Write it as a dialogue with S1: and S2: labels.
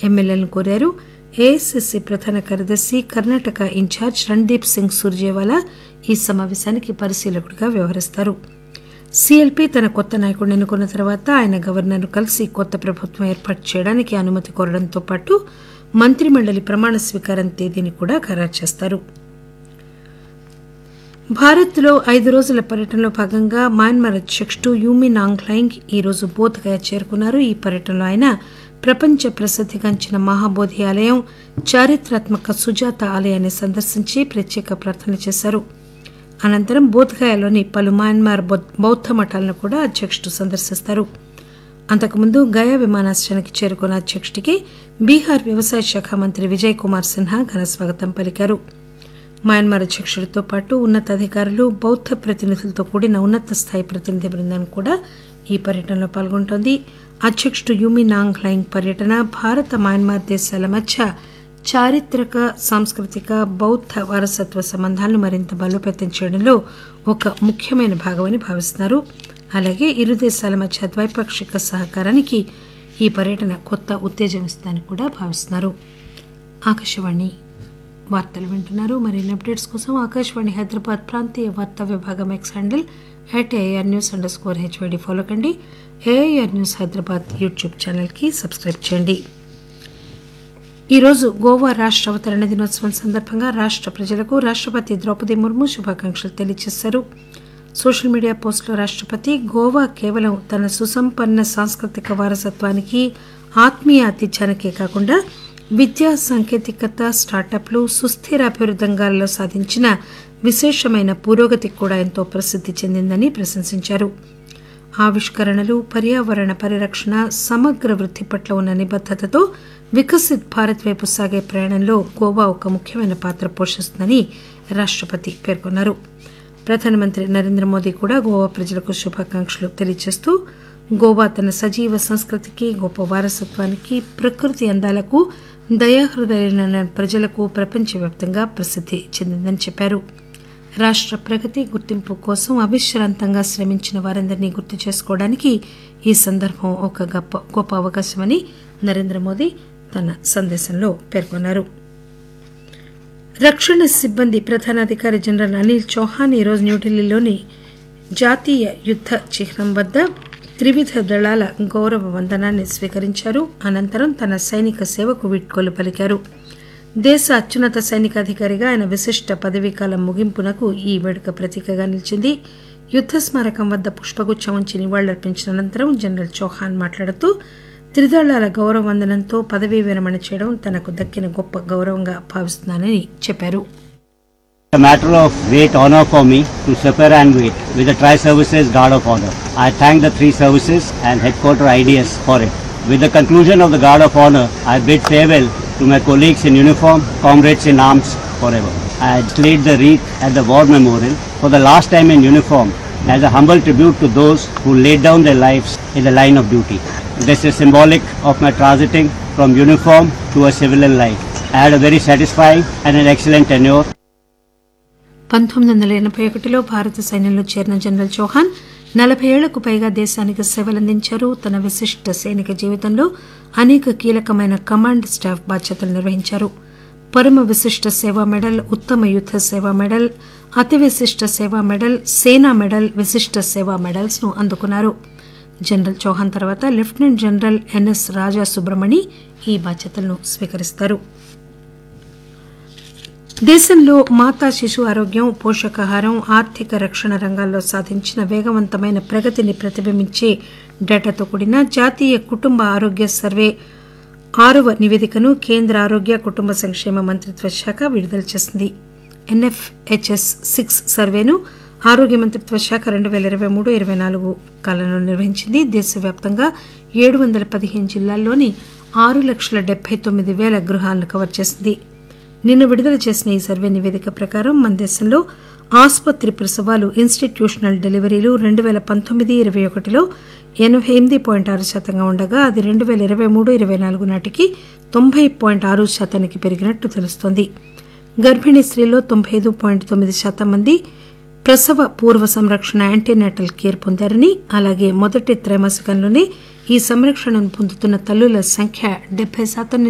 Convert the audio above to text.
S1: ఎమ్మెల్యేలను కోరారు ఏఐసిసి ప్రధాన కార్యదర్శి కర్ణాటక ఇన్ఛార్జ్ రణ్దీప్ సింగ్ సుర్జేవాలా ఈ సమావేశానికి పరిశీలకుడిగా వ్యవహరిస్తారు సీఎల్పీ తన కొత్త నాయకుడిని ఎన్నుకున్న తర్వాత ఆయన గవర్నర్ను కలిసి కొత్త ప్రభుత్వం ఏర్పాటు చేయడానికి అనుమతి కోరడంతో పాటు మంత్రిమండలి ప్రమాణ స్వీకారం తేదీని కూడా ఖరారు చేస్తారు భారత్లో ఐదు రోజుల పర్యటనలో భాగంగా మయన్మార్ అధ్యక్షుడు యూమి నాంగ్లైంగ్ ఈరోజు బోధ్గయ చేరుకున్నారు ఈ పర్యటనలో ఆయన ప్రపంచ ప్రసిద్ధిగాంచిన మహాబోధి ఆలయం చారిత్రాత్మక సుజాత ఆలయాన్ని సందర్శించి ప్రత్యేక ప్రార్థనలు చేశారు అనంతరం బోధ్గయలోని పలు మయన్మార్ బౌద్ధ మఠాలను కూడా అధ్యక్షుడు సందర్శిస్తారు అంతకుముందు గయా విమానాశ్రయానికి చేరుకున్న అధ్యక్షుడికి బీహార్ వ్యవసాయ శాఖ మంత్రి విజయ్ కుమార్ సిన్హా ఘన స్వాగతం పలికారు మయన్మార్ అధ్యక్షుడితో పాటు ఉన్నతాధికారులు బౌద్ధ ప్రతినిధులతో కూడిన ఉన్నత స్థాయి ప్రతినిధి బృందం కూడా ఈ పర్యటనలో పాల్గొంటోంది అధ్యక్షుడు యూమి నాంగ్ లైంగ్ పర్యటన భారత మయన్మార్ దేశాల మధ్య చారిత్రక సాంస్కృతిక బౌద్ధ వారసత్వ సంబంధాలను మరింత బలోపేతం చేయడంలో ఒక ముఖ్యమైన భాగమని భావిస్తున్నారు అలాగే ఇరు దేశాల మధ్య ద్వైపాక్షిక సహకారానికి ఈ పర్యటన కొత్త ఉత్తేజం ఇస్తుందని కూడా భావిస్తున్నారు ఆకాశవాణి వార్తలు వింటున్నారు మరిన్ని అప్డేట్స్ కోసం ఆకాశవాణి హైదరాబాద్ ప్రాంతీయ వార్తా విభాగం X handle at AR news under score HYD follow కండి ఏఐఆర్ న్యూస్ హైదరాబాద్ యూట్యూబ్ ఛానల్కి సబ్స్క్రైబ్ చేయండి ఈరోజు గోవా రాష్ట్ర అవతరణ దినోత్సవం సందర్భంగా రాష్ట్ర ప్రజలకు రాష్ట్రపతి ద్రౌపది ముర్ము శుభాకాంక్షలు తెలియజేశారు సోషల్ మీడియా పోస్టులో రాష్ట్రపతి గోవా కేవలం తన సుసంపన్న సాంస్కృతిక వారసత్వానికి ఆత్మీయ ఆతిథ్యానికే కాకుండా విద్యా సాంకేతికత స్టార్టప్లు సుస్థిర అభివృద్ధి రంగాల్లో సాధించిన విశేషమైన పురోగతికి కూడా ఎంతో ప్రసిద్ధి చెందిందని ప్రశంసించారు ఆవిష్కరణలు పర్యావరణ పరిరక్షణ సమగ్ర వృద్ధి పట్ల ఉన్న నిబద్దతతో వికసిత్ భారత్ వైపు సాగే ప్రయాణంలో గోవా ఒక ముఖ్యమైన పాత్ర పోషిస్తుందని రాష్ట్రపతి పేర్కొన్నారు ప్రధానమంత్రి నరేంద్ర మోదీ కూడా గోవా ప్రజలకు శుభాకాంక్షలు తెలియజేస్తూ గోవా తన సజీవ సంస్కృతికి గొప్ప వారసత్వానికి ప్రకృతి అందాలకు దయాహృదయులైన ప్రజలకు ప్రపంచవ్యాప్తంగా ప్రసిద్ధి చెందిందని చెప్పారు రాష్ట్ర ప్రగతి గుర్తింపు కోసం అవిశ్రాంతంగా శ్రమించిన వారందరినీ గుర్తు చేసుకోవడానికి ఈ సందర్భం ఒక గొప్ప గొప్ప అవకాశమని నరేంద్ర మోదీ తన సందేశంలో పేర్కొన్నారు రక్షణ సిబ్బంది ప్రధానాధికారి జనరల్ అనిల్ చౌహాన్ ఈరోజు న్యూఢిల్లీలోని జాతీయ యుద్ధ చిహ్నం వద్ద త్రివిధ దళాల గౌరవ వందనాన్ని స్వీకరించారు అనంతరం తన సైనిక సేవకు వీడ్కోలు పలికారు దేశ అత్యున్నత సైనికాధికారిగా ఆయన విశిష్ట పదవీకాలం ముగింపునకు ఈ వేడుక ప్రతీకగా నిలిచింది యుద్ధ స్మారకం వద్ద పుష్పగుచ్చం ఉంచి నివాళులర్పించిన అనంతరం జనరల్ చౌహాన్ మాట్లాడుతూ త్రిదళాల గౌరవ వందనంతో పదవీ విరమణ చేయడం తనకు దక్కిన గొప్ప గౌరవంగా భావిస్తున్నానని చెప్పారు
S2: a matter of great honor for me to suffer and wait with the Tri-Services Guard of Honor. I thank the three services and headquarter IDS for it. With the conclusion of the Guard of Honor, I bid farewell to my colleagues in uniform, comrades in arms forever. I laid the wreath at the War Memorial for the last time in uniform as a humble tribute to those who laid down their lives in the line of duty. This is symbolic of my transiting from uniform to a civilian life. I had a very satisfying and an excellent tenure
S1: పంతొమ్మిది వందల ఎనభై ఒకటిలో భారత సైన్యంలో చేరిన general Chauhan నలభై ఏళ్లకు పైగా దేశానికి సేవలందించారు తన విశిష్ట సైనిక జీవితంలో అనేక కీలకమైన కమాండ్ స్టాఫ్ బాధ్యతలు నిర్వహించారు పరమ విశిష్ట సేవా మెడల్ ఉత్తమ యుద్ధ సేవా మెడల్ అతి విశిష్ట సేవా మెడల్ సేనా మెడల్ విశిష్ట సేవా మెడల్స్ ను అందుకున్నారు జనరల్ చౌహాన్ తర్వాత lieutenant general NS Raja Subramani ఈ బాధ్యతలను స్వీకరిస్తారు దేశంలో మాతా శిశు ఆరోగ్యం పోషకాహారం ఆర్థిక రక్షణ రంగాల్లో సాధించిన వేగవంతమైన ప్రగతిని ప్రతిబింబించే డేటాతో కూడిన జాతీయ కుటుంబ ఆరోగ్య సర్వే ఆరవ నివేదికను కేంద్ర ఆరోగ్య కుటుంబ సంక్షేమ మంత్రిత్వ శాఖ విడుదల చేసింది ఎన్ఎఫ్హెచ్ఎస్ సిక్స్ సర్వేను ఆరోగ్య మంత్రిత్వ శాఖ రెండు వేల ఇరవై మూడు ఇరవై నాలుగు కాలంలో నిర్వహించింది దేశవ్యాప్తంగా ఏడు వందల పదిహేను జిల్లాల్లోని ఆరు లక్షల డెబ్బై తొమ్మిది వేల గృహాలను కవర్ చేసింది నిన్న విడుదల చేసిన ఈ సర్వే నివేదిక ప్రకారం మన దేశంలో ఆసుపత్రి ప్రసవాలు ఇన్స్టిట్యూషనల్ డెలివరీలు రెండు వేల పంతొమ్మిది ఇరవై ఒకటిలో ఎనభై ఎనిమిది పాయింట్ ఆరు శాతంగా ఉండగా అది రెండు వేల ఇరవై మూడు ఇరవై నాలుగు నాటికి తొంభై పాయింట్ ఆరు శాతానికి పెరిగినట్టు తెలుస్తోంది గర్భిణీ స్త్రీలో తొంభై ఐదు పాయింట్ తొమ్మిది శాతం మంది ప్రసవ పూర్వ సంరక్షణ యాంటీనాటల్ కేర్ పొందారని అలాగే మొదటి త్రైమాసికంలోనే ఈ సంరక్షణను పొందుతున్న తల్లుల సంఖ్య డెబ్బై శాతం